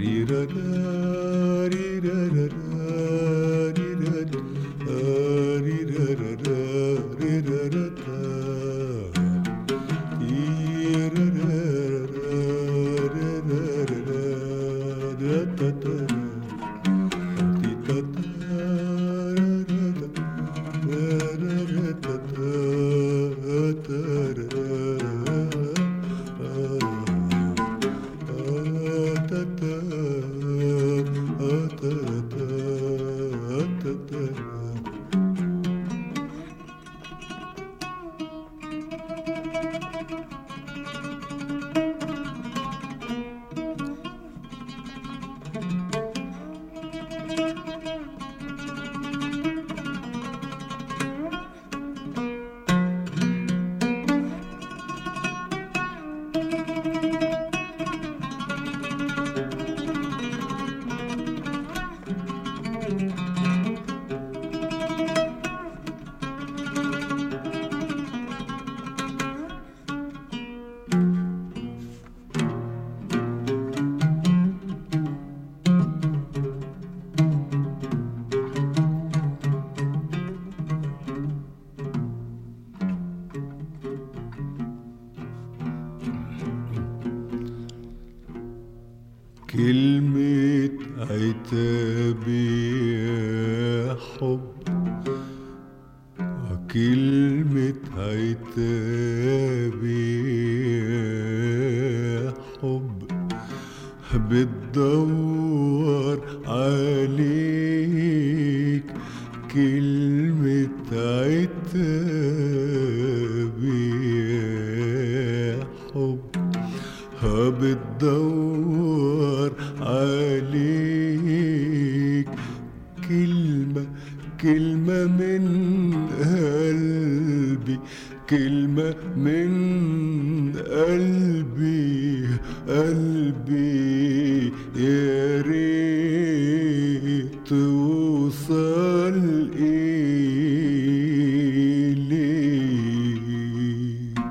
كلمة عتابي يا حب كلمة عتابي يا حب بتدور عليك كلمة عتابي يا حب بتدور عليك كلمة كلمة من قلبي كلمة من قلبي قلبي يا ريت توصل إليك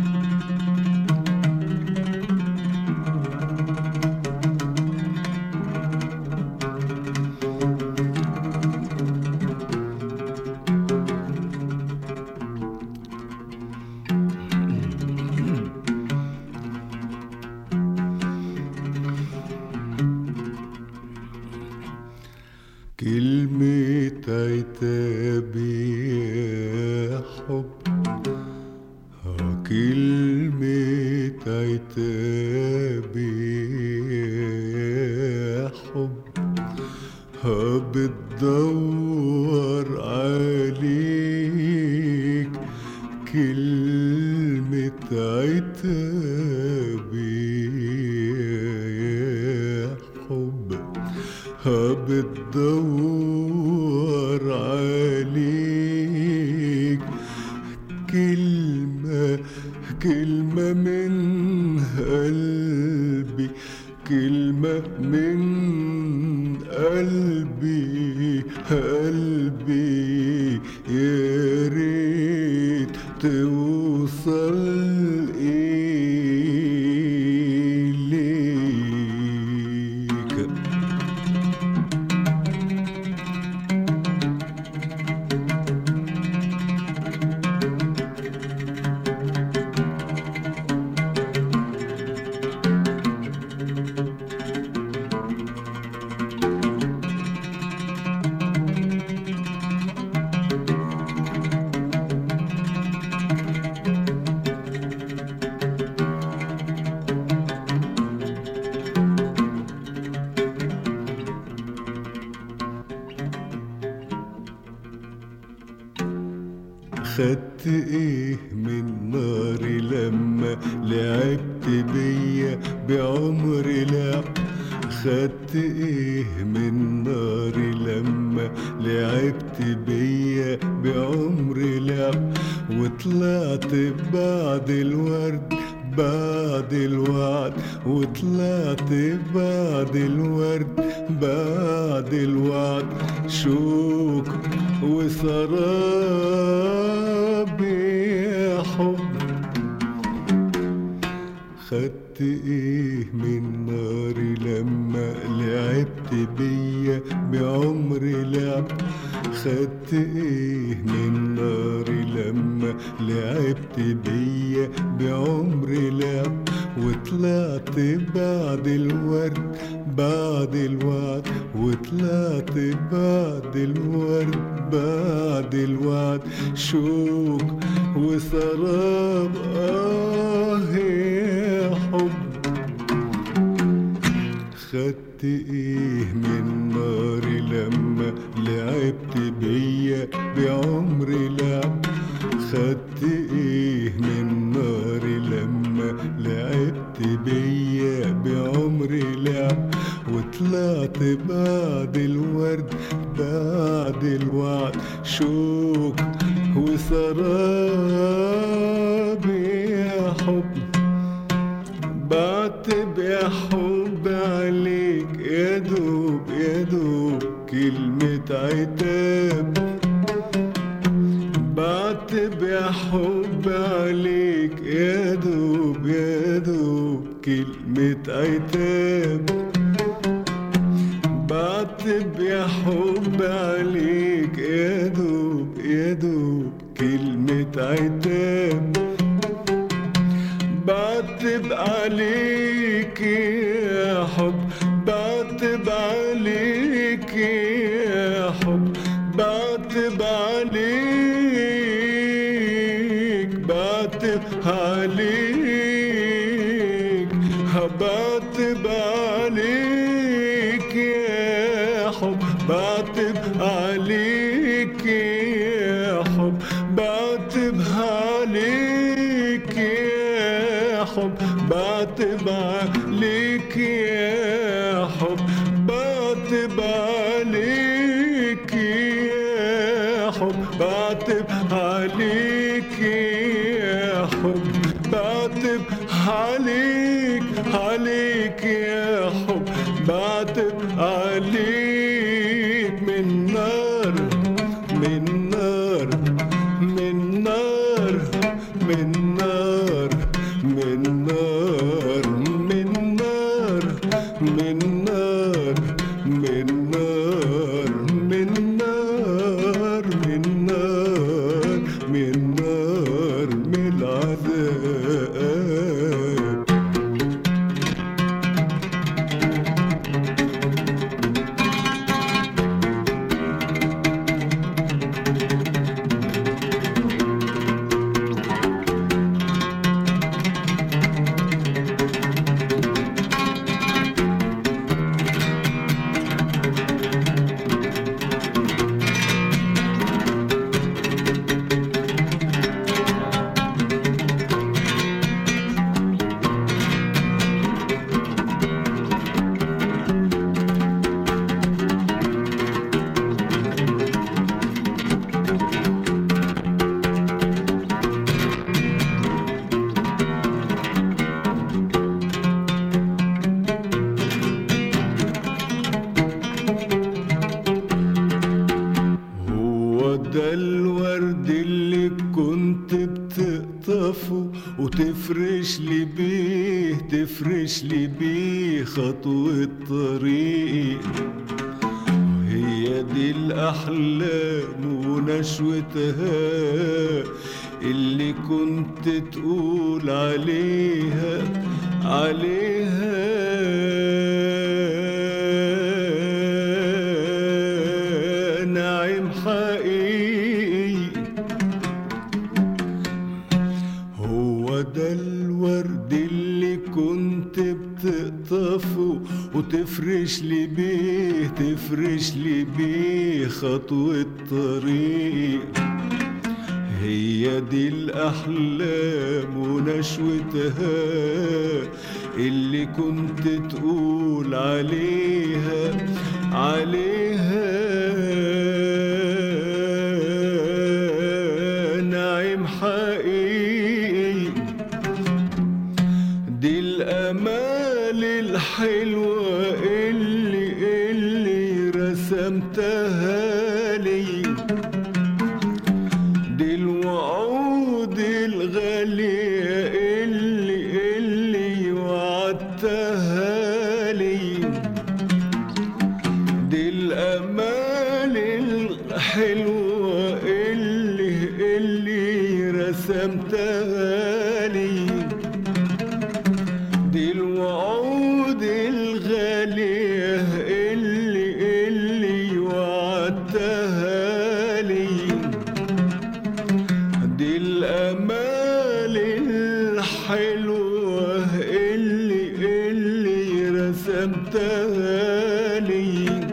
كلمة عتابي يا حب آه، كلمة عتابي يا حب آه، بتدور عليك كلمة عتابي يا حب بتدور عليك كلمة كلمة من قلبي كلمة من قلبي قلبي يا ريت توصل إليك خدت ايه من ناري لما لعبت بيا بعمري لعب خدت ايه من ناري لما لعبت بيا بعمري لعب وطلعت بعد الورد بعد الوعد وطلعت بعد الورد بعد الوعد شوك وسراب يا حب خدت ايه من ناري لما لعبت بيا بعمري لعب خدت ايه من ناري لما لعبت بيا بعمري لعب وطلعت بعد الورد بعد الوعد وطلعت بعد الورد بعد الوعد شوق وسراب آه يا حب خدت ايه من ناري لما لعبت بيا بعمري لعب خدت ايه من ناري لما لعبت بيا بعمري لعب وطلعت بعد الورد بعد الوعد شوق وسراب يا حب بعتب يا حب عليك يا دوب يا دوب كلمة عتاب بعتب يا حب عليك يا دوب يا دوب كلمة عتاب بعتب يا حب عليك يا دوب يا دوب كلمة عتاب بعتب عليك يا حب بعتب عليك يا حب بعتب عليك بعتب عليك بعتب عليك يا حب بعتب عليك يا حب بعتب عليك يا حب بعتب عليك يا حب بعتب عليك يا حب بعتب عليك يا حب بعتب عليك عليك يا حب بعتب عليك من نار من نار من نار من نار من نار من نار من نار من نار من نار من نار من نار من العذاب هو ده الورد اللي كنت بتقطفه وتفرش لي بيه تفرش لي بيه خطوة طريق هي دي الأحلام ونشوتها اللي كنت تقول عليها عليها نعيم حقيقي هو ده الورد اللي كنت بتقطفه وتفرش لي بيه تفرش لي بيه خطوة طريق هي دي الأحلام ونشوتها اللي كنت تقول عليها عليها نعيم حقيقي دي الأمال الحلوة اللي اللي رسمتها لي دي الوعود الغالية اللي اللي الحلوة اللي اللي رسمتها لي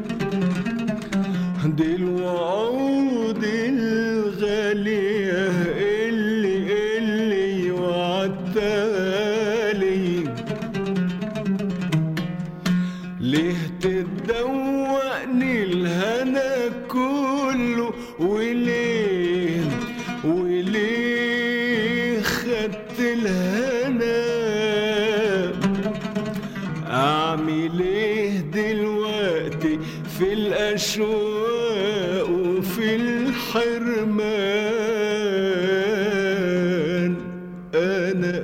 دي الوعود الغالية اللي اللي وعدتها لي ليه تدوقني الهنا كله وليه وليه خدت الهنا اعمل ايه دلوقتي في الاشواق وفي الحرمان انا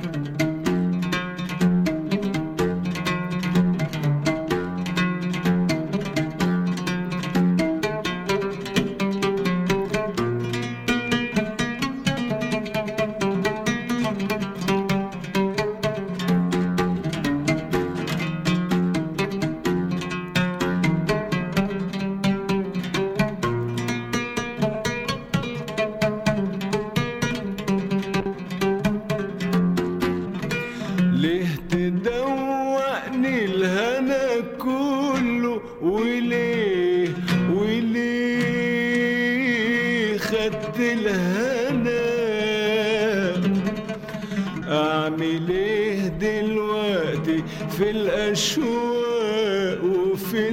ليه تدوقني الهنا كله وليه وليه خدت الهنا اعمل ايه دلوقتي في الاشواق وفي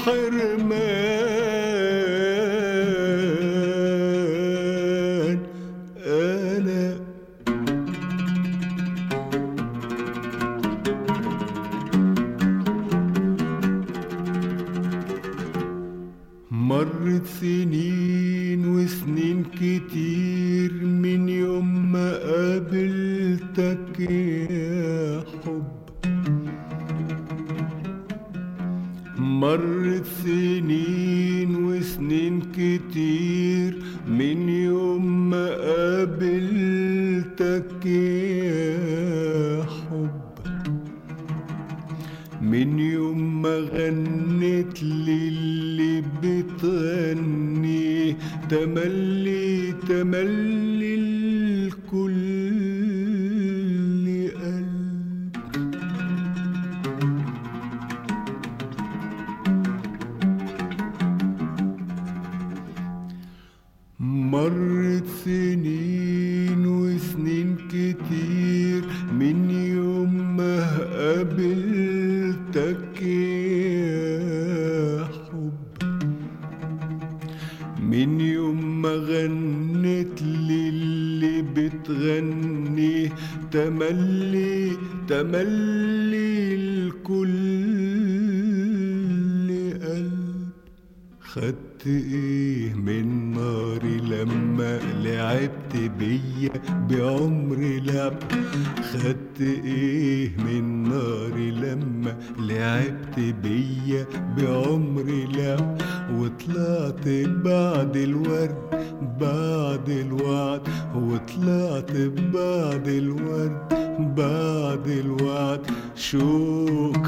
الحرمان انا مرت سنين وسنين كتير من يوم ما قابلتك يا حب مرت سنين وسنين كتير من يوم ما قابلتك يا حب من يوم ما غنت لي اللي بتغني تملي تملي الكل قلب مرت سنين وسنين كتير من يوم ما قابلتك يا حب من يوم ما غنت لي اللي بتغني تملي تملي الكل قلب خدت ايه من ناري لما لعبت بيا بعمري لعب خدت ايه من ناري لما لعبت بيا بعمري لعب وطلعت بعد الورد بعد الوعد وطلعت بعد الورد بعد الوعد شوك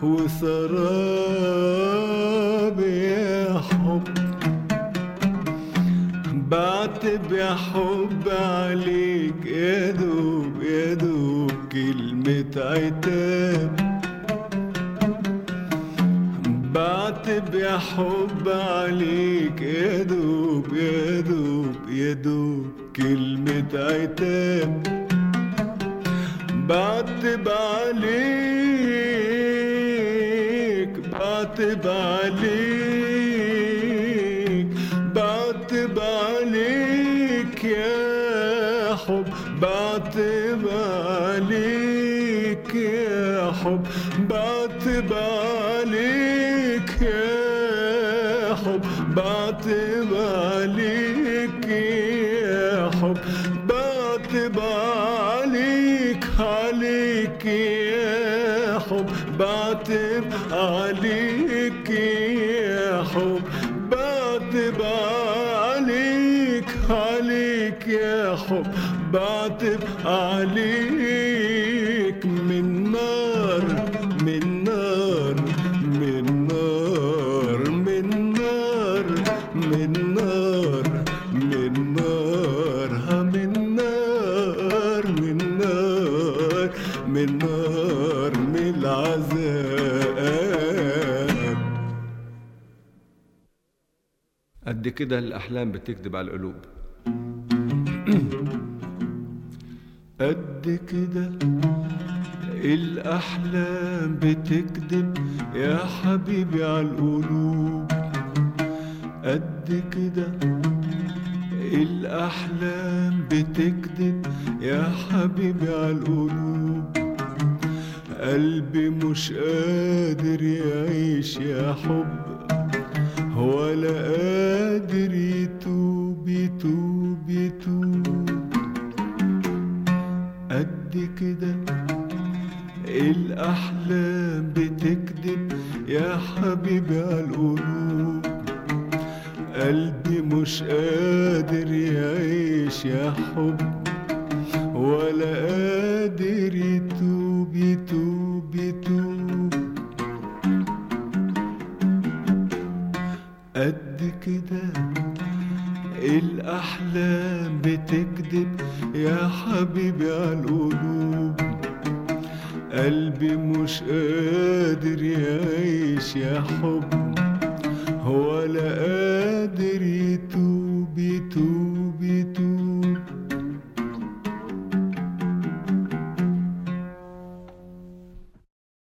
وسراب يا حب بعتب يا حب عليك يا دوب يا دوب كلمة عتاب بعتب يا حب عليك يا دوب يا دوب يا دوب كلمة عتاب بعتب عليك بعتب عليك بعتب عليك يا حب بعتب عليك يا حب بعتب عليك يا حب بعتب عليك يا حب بعتب عليك عليك يا حب بعتب عليك يا حب بعتب عليك عليك يا حب بعتب عليك من نار من نار من نار من نار من نار من نار ها من نار من نار من نار من العذاب قد كده الأحلام بتكذب على القلوب قد كده الأحلام بتكذب يا حبيبي على القلوب قد كده الأحلام بتكذب يا حبيبي على القلوب قلبي مش قادر يعيش يا حب ولا قادر يتوب يتوب يتوب قد كده الأحلام بتكذب يا حبيبي على القلوب قلبي مش قادر يعيش يا حب ولا قادر يتوب يتوب يتوب قد كده الأحلام بتكذب يا حبيبي على القلوب قلبي مش قادر يعيش يا حب ولا قادر يتوب يتوب